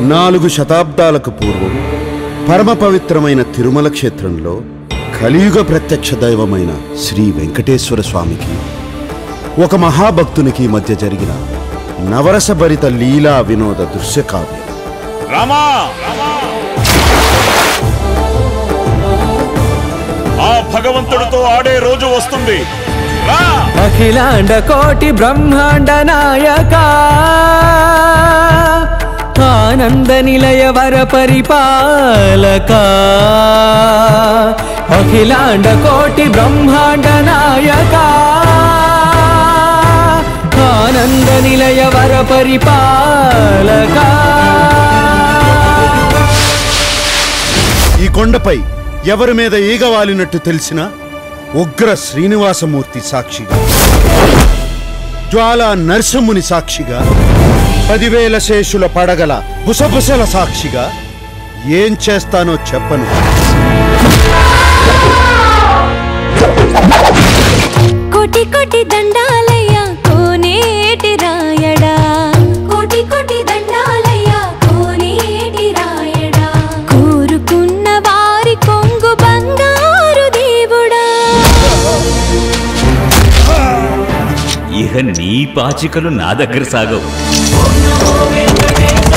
నాలుగు శతాబ్దాలకు పూర్వం పరమ పవిత్రమైన తిరుమల క్షేత్రంలో కలియుగ ప్రత్యక్ష దైవమైన శ్రీ వెంకటేశ్వర స్వామికి ఒక మహాభక్తునికి మధ్య జరిగిన నవరసభరిత లీలా వినోద దృశ్య కావ్యం రామా ఆ భగవంతుడితో ఆడే రోజు వస్తుంది రా అఖిలాండ కోటి బ్రహ్మాండ నాయక ఆనంద నిలయ వర పరిపాలక అఖిలాండ కోటి బ్రహ్మాండ నాయక ఆనంద నిలయ వర పరిపాలక ఈ కొండపై ఎవరి మీద ఈగ వాలినట్టు తెలిసిన ఉగ్ర శ్రీనివాసమూర్తి సాక్షిగా జ్వాలా నరసింహుని సాక్షిగా పదివేల శేషుల పడగల బుసబుసల సాక్షిగా ఏం చేస్తానో చెప్పను కోటి కోటి దండాలయ్యా కోనేటి రాయడా కోటి కోటి దండాలయ్యా కోనేటి రాయడా కోరుకున్న వారి కొంగు బంగారు దేవుడా ఇహ నీ పాచికలు నా దగ్గర సాగవు